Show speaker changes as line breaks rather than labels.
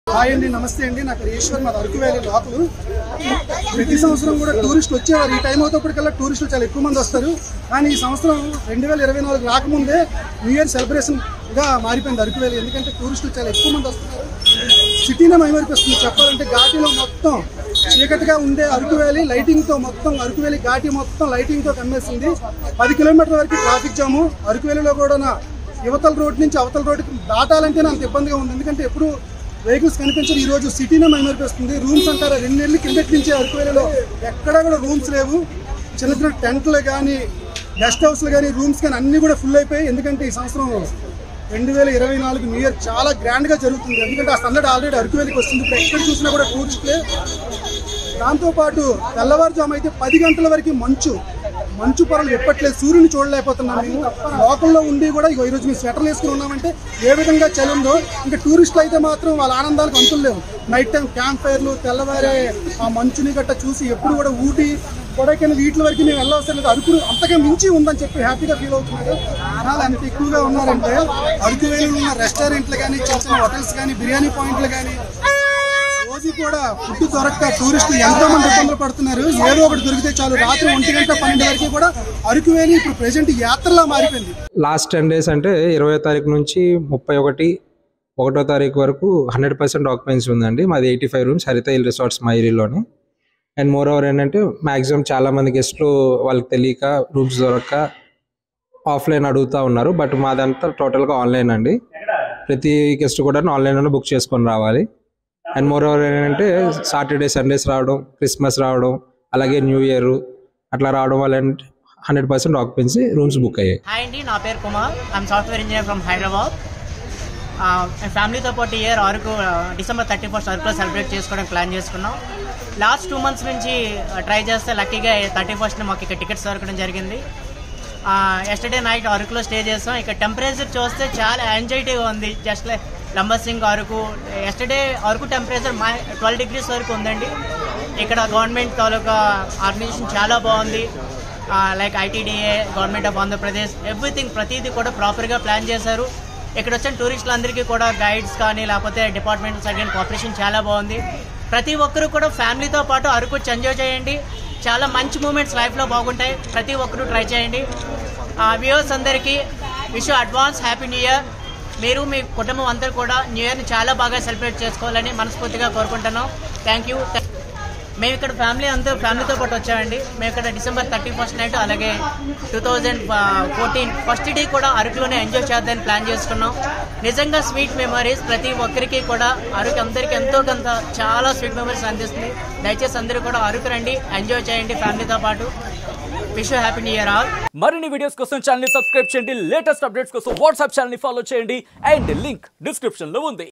hi అండి నమస్తే అండి నాకు ఈశ్వర్ మాది అరకు వ్యాలీ లోకల్ ప్రతి సంవత్సరం కూడా టూరిస్టులు వచ్చేవారు ఈ టైం అవుతప్పటికల్లా టూరిస్టులు చాలా ఎక్కువ మంది వస్తారు కానీ ఈ సంవత్సరం రెండు వేల ఇరవై నాలుగు రాకముందే న్యూ ఇయర్ సెలబ్రేషన్గా మారిపోయింది అరకు వ్యాలీ ఎందుకంటే టూరిస్టులు చాలా ఎక్కువ మంది వస్తున్నారు సిటీనే మైమరిపిస్తుంది చెప్పాలంటే ఘాటీలో మొత్తం చీకటిగా ఉండే అరకు వ్యాలీ లైటింగ్తో మొత్తం అరకు వ్యాలీ ఘాటీ మొత్తం లైటింగ్తో కమ్మేసింది పది కిలోమీటర్ల వరకు ట్రాఫిక్ జాము అరకు వ్యాలీలో కూడా నా యువతల రోడ్ నుంచి అవతల రోడ్డుకి దాటాలంటేనే అంత ఇబ్బందిగా ఉంది ఎందుకంటే ఎప్పుడు వెహికల్స్ కనిపించదు ఈ రోజు సిటీనే మైమరిపిస్తుంది రూమ్స్ అంటారా రెండు నెలలు కిందటి నుంచి అరకు వ్యాలీలో ఎక్కడా కూడా రూమ్స్ లేవు చిన్న చిన్న టెంట్లు కానీ గెస్ట్ హౌస్లు కానీ రూమ్స్ కానీ అన్నీ కూడా ఫుల్ అయిపోయాయి ఎందుకంటే ఈ సంవత్సరం రెండు వేల ఇరవై నాలుగు న్యూ ఇయర్ చాలా గ్రాండ్గా జరుగుతుంది ఎందుకంటే ఆ సందడి ఆల్రెడీ అరకు వ్యాలీకి వస్తుంది ఇప్పుడు ఎక్కడ చూసినా కూడా టూరిస్టులే దాంతోపాటు తెల్లవారుజాము అయితే పది గంటల వరకు మంచు మంచు పొరలు ఎప్పట్లేదు సూర్యుని చూడలేకపోతున్నాం మేము లోకల్లో ఉండి కూడా ఇగో ఈరోజు మేము స్వెటర్లు వేసుకుని ఉన్నామంటే ఏ విధంగా చలి ఉందో ఇంకా టూరిస్టులు అయితే మాత్రం వాళ్ళ ఆనందాలకు అంతులు లేవు నైట్ టైం క్యాంప్ ఫైర్లు తెల్లవారే ఆ మంచుని గట్ట చూసి ఎప్పుడు కూడా ఊటి కొడైకెళ్ళి వీటి వరకు మేము వెళ్ళవసరం లేదు అరకు అంతగా మించి ఉందని చెప్పి హ్యాపీగా ఫీల్ అవుతున్నారు చాలా ఎంత ఎక్కువగా ఉన్నారంటే అరకు వేలు ఉన్న రెస్టారెంట్లు కానీ చిన్న చిన్న హోటల్స్ కానీ బిర్యానీ పాయింట్లు కానీ రోజు కూడా ఫుడ్ దొరక్క టూరిస్టులు ఎంతో మంది ఇబ్బందులు పడుతున్నారు ఏదో ఒకటి దొరికితే చాలు రాత్రి ఒంటి గంట పన్నెండు వరకు కూడా అరకు వేలి ఇప్పుడు ప్రెసెంట్ యాత్రలా మారిపోయింది
లాస్ట్ టెన్ డేస్ అంటే ఇరవై తారీఖు నుంచి ముప్పై ఒకటి ఒకటో తారీఖు వరకు హండ్రెడ్ పర్సెంట్ ఆక్యుపెన్సీ ఉందండి మాది eighty five rooms Haritha hill resorts మా ఏరియాలోని అండ్ మోర్ ఓవర్ ఏంటంటే మ్యాక్సిమం చాలా మంది గెస్ట్లు వాళ్ళకి తెలియక రూమ్స్ దొరక్క ఆఫ్లైన్ అడుగుతూ ఉన్నారు బట్ మాదంతా టోటల్గా ఆన్లైన్ అండి ప్రతి గెస్ట్ కూడా ఆన్లైన్లోనే బుక్ చేసుకొని రావాలి అండ్ మోర్ ఓవర్ ఏంటంటే సాటర్డే సండేస్ రావడం క్రిస్మస్ రావడం అలాగే న్యూ ఇయర్ అట్లా రావడం వల్ల hundred percent occupancy rooms book అయ్యాయి
హాయ్ అండి నా పేరు Kumar I'm software engineer from Hyderabad ఫ్యామిలీతో పాటు year Araku December thirty first అరకులో సెలబ్రేట్ చేసుకోవడానికి ప్లాన్ చేసుకున్నాం లాస్ట్ టూ మంత్స్ నుంచి ట్రై చేస్తే లక్కీగా థర్టీ ఫస్ట్ని మాకు ఇక్కడ టికెట్స్ దొరకడం జరిగింది ఎస్టర్డే నైట్ అరకులో స్టే చేస్తాం ఇక్కడ టెంపరేచర్ చూస్తే చాలా యాంజైటీగా ఉంది just like Lambasingi Araku yesterday Araku temperature మా ట్వెల్వ్ డిగ్రీస్ వరకు ఉందండి ఇక్కడ గవర్నమెంట్ తాలూకా ఆర్గనైజేషన్ చాలా బాగుంది like ITDA government of Andhra Pradesh everything ప్రతిదీ కూడా ప్రాపర్గా ప్లాన్ చేశారు ఇక్కడ వచ్చిన టూరిస్టులందరికీ కూడా గైడ్స్ కానీ లేకపోతే డిపార్ట్మెంట్ సైడ్ కానీ కోఆపరేషన్ చాలా బాగుంది ప్రతి ఒక్కరూ కూడా ఫ్యామిలీతో పాటు అరకు వచ్చి ఎంజాయ్ చేయండి చాలా మంచి మూమెంట్స్ లైఫ్లో బాగుంటాయి ప్రతి ఒక్కరూ ట్రై చేయండి వ్యూవర్స్ అందరికీ wish advance happy new year మీరు మీ కుటుంబం అందరూ కూడా న్యూ ఇయర్ని చాలా బాగా సెలబ్రేట్ చేసుకోవాలని మనస్ఫూర్తిగా కోరుకుంటున్నాం థ్యాంక్ యూ మేము ఇక్కడ ఫ్యామిలీ అందరూ ఫ్యామిలీతో పాటు వచ్చామండి మేము ఇక్కడ డిసెంబర్ థర్టీ ఫస్ట్ నైట్ అలాగే two thousand fourteen first day కూడా అరకులోనే ఎంజాయ్ చేద్దామని ప్లాన్ చేసుకున్నాం నిజంగా స్వీట్ మెమరీస్ ప్రతి ఒక్కరికి కూడా అరకు అందరికీ ఎంతో కొంత చాలా స్వీట్ మెమరీస్ అందిస్తుంది దయచేసి అందరూ కూడా అరకు రండి ఎంజాయ్ చేయండి ఫ్యామిలీతో పాటు wish happy new year all
మరిన్ని వీడియోస్ కోసం ఛానల్ ని సబ్స్క్రైబ్ చేయండి లేటెస్ట్ అప్డేట్స్ కోసం వాట్సాప్ ఛానల్ ని ఫాలో చేయండి అండ్ లింక్ డిస్క్రిప్షన్ లో ఉంది